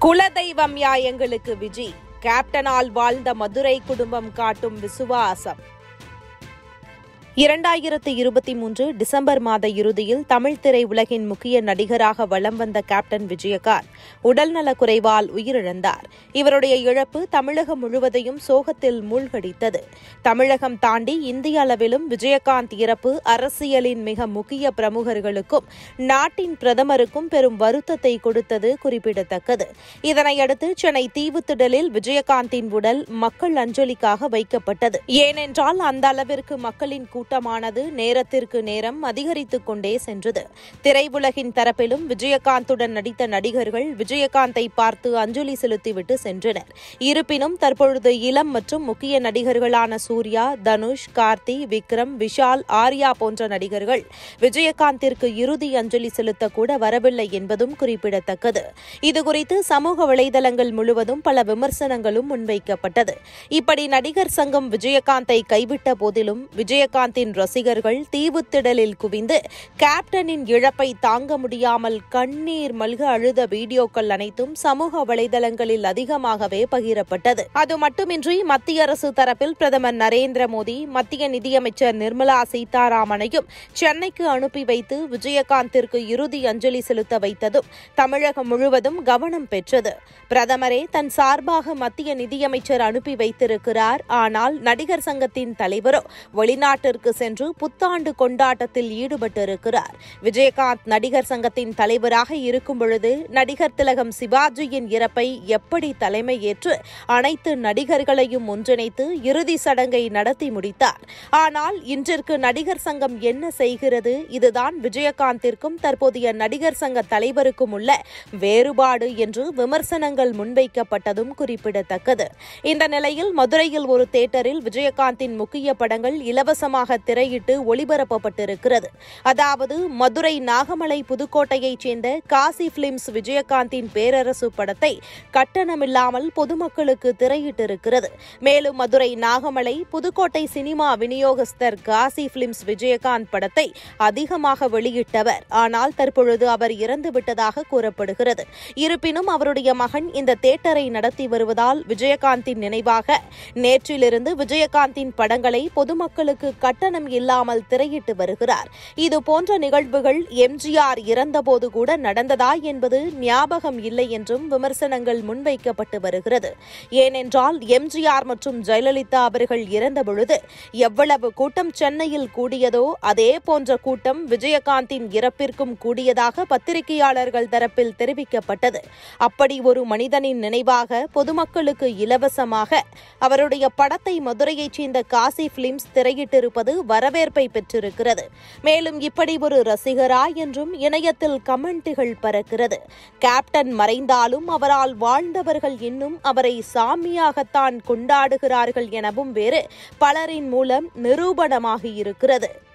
குலதெய்வம் யா எங்களுக்கு விஜி கேப்டனால் வாழ்ந்த மதுரை குடும்பம் காட்டும் விசுவாசம் இரண்டாயிரத்து இருபத்தி மூன்று டிசம்பர் மாத இறுதியில் தமிழ் திரை உலகின் முக்கிய நடிகராக வலம் வந்த கேப்டன் விஜயகாந்த் உடல்நலக் குறைவால் உயிரிழந்தார் இவருடைய இழப்பு தமிழகம் முழுவதையும் சோகத்தில் மூழ்கடித்தது தமிழகம் தாண்டி இந்திய அளவிலும் விஜயகாந்த் இறப்பு அரசியலின் மிக முக்கிய பிரமுகர்களுக்கும் நாட்டின் பிரதமருக்கும் பெரும் வருத்தத்தை கொடுத்தது குறிப்பிடத்தக்கது இதனையடுத்து சென்னை தீவுத்திடலில் விஜயகாந்தின் உடல் மக்கள் அஞ்சலிக்காக வைக்கப்பட்டது ஏனென்றால் அந்த அளவிற்கு மக்களின் கூட்டமானது நேரத்திற்கு நேரம் அதிகரித்துக் கொண்டே சென்றது திரையுலகின் தரப்பிலும் விஜயகாந்துடன் நடித்த நடிகர்கள் விஜயகாந்தை பார்த்து அஞ்சலி செலுத்திவிட்டு சென்றனர் இருப்பினும் தற்பொழுது இளம் மற்றும் முக்கிய நடிகர்களான சூர்யா தனுஷ் கார்த்தி விக்ரம் விஷால் ஆர்யா போன்ற நடிகர்கள் விஜயகாந்திற்கு இறுதி அஞ்சலி செலுத்த கூட வரவில்லை என்பதும் குறிப்பிடத்தக்கது இதுகுறித்து சமூக வலைதளங்கள் முழுவதும் பல விமர்சனங்களும் முன்வைக்கப்பட்டது இப்படி நடிகர் சங்கம் விஜயகாந்தை கைவிட்ட போதிலும் விஜயகாந்தின் ரசிகர்கள் தீவுத்திடலில் குவிந்து கேப்டனின் இழப்பை தாங்க முடியாமல் கண்ணீர் மல்க அழுத வீடியோக்கள் அனைத்தும் சமூக வலைதளங்களில் அதிகமாகவே பகிரப்பட்டது அது மட்டுமின்றி மத்திய அரசு தரப்பில் பிரதமர் நரேந்திர மோடி மத்திய நிதியமைச்சர் நிர்மலா சீதாராமனையும் சென்னைக்கு அனுப்பி வைத்து விஜயகாந்திற்கு இறுதி அஞ்சலி செலுத்த வைத்ததும் தமிழகம் முழுவதும் கவனம் பெற்றது பிரதமரே தன் சார்பாக மத்திய நிதியமைச்சர் அனுப்பி வைத்திருக்கிறார் ஆனால் நடிகர் சங்கத்தின் தலைவரோ வெளிநாட்டிற்கு சென்று புத்தாண்டு கொண்டாட்டத்தில் ஈடுபட்டிருக்கிறார் விஜயகாந்த் நடிகர் சங்கத்தின் தலைவராக இருக்கும் பொழுது நடிகர் திலகம் சிவாஜியின் இறப்பை எப்படி தலைமை ஏற்று அனைத்து நடிகர்களையும் ஒன்றிணைத்து இறுதி சடங்கை நடத்தி முடித்தார் ஆனால் இன்றிற்கு நடிகர் சங்கம் என்ன செய்கிறது இதுதான் விஜயகாந்திற்கும் தற்போதைய நடிகர் சங்க தலைவருக்கும் உள்ள வேறுபாடு என்று விமர்சனங்கள் முன்வைக்கப்பட்டதும் குறிப்பிடத்தக்கது இந்த நிலையில் மதுரையில் ஒரு தேட்டரில் விஜயகாந்தின் முக்கிய படங்கள் இலவசமாக திரையிட்டு ஒளிபரப்பப்பட்டிருக்கிறது அதாவது மதுரை நாகமலை புதுக்கோட்டையைச் சேர்ந்த காசி பிலிம்ஸ் விஜயகாந்தின் பேரரசு படத்தை கட்டணமில்லாமல் பொதுமக்களுக்கு திரையிட்டிருக்கிறது மேலும் மதுரை நாகமலை புதுக்கோட்டை சினிமா விநியோகஸ்தர் காசி பிலிம்ஸ் விஜயகாந்த் படத்தை அதிகமாக வெளியிட்டவர் ஆனால் தற்பொழுது அவர் இறந்துவிட்டதாக கூறப்படுகிறது இருப்பினும் அவருடைய மகன் இந்த தேட்டரை நடத்தி வருவதால் விஜயகாந்தின் நினைவாக நேற்றிலிருந்து விஜயகாந்தின் படங்களை பொதுமக்களுக்கு கட்டணம் இல்லாமல் திரையிட்டு வருகிறார் இது போன்ற நிகழ்வுகள் எம்ஜிஆர் இறந்தபோது கூட நடந்ததா என்பது ஞாபகம் இல்லை என்றும் விமர்சனங்கள் முன்வைக்கப்பட்டு வருகிறது ஏனென்றால் எம்ஜிஆர் மற்றும் ஜெயலலிதா அவர்கள் இறந்தபொழுது எவ்வளவு கூட்டம் சென்னையில் கூடியதோ அதே போன்ற கூட்டம் விஜயகாந்தின் இறப்பிற்கும் கூடியதாக பத்திரிகையாளர்கள் தரப்பில் தெரிவிக்கப்பட்டது அப்படி ஒரு மனிதனின் நினைவாக பொதுமக்களுக்கு இலவசமாக அவருடைய படத்தை மதுரையைச் சேர்ந்த காசி பிலிம்ஸ் திரையிட்டிருப்பது வரவேற்பை பெற்றிருக்கிறது மேலும் இப்படி ஒரு ரசிகரா என்றும் இணையத்தில் கமெண்ட்டுகள் பறக்கிறது கேப்டன் மறைந்தாலும் அவரால் வாழ்ந்தவர்கள் இன்னும் அவரை சாமியாகத்தான் கொண்டாடுகிறார்கள் எனவும் வேறு பலரின் மூலம் நிரூபணமாகி இருக்கிறது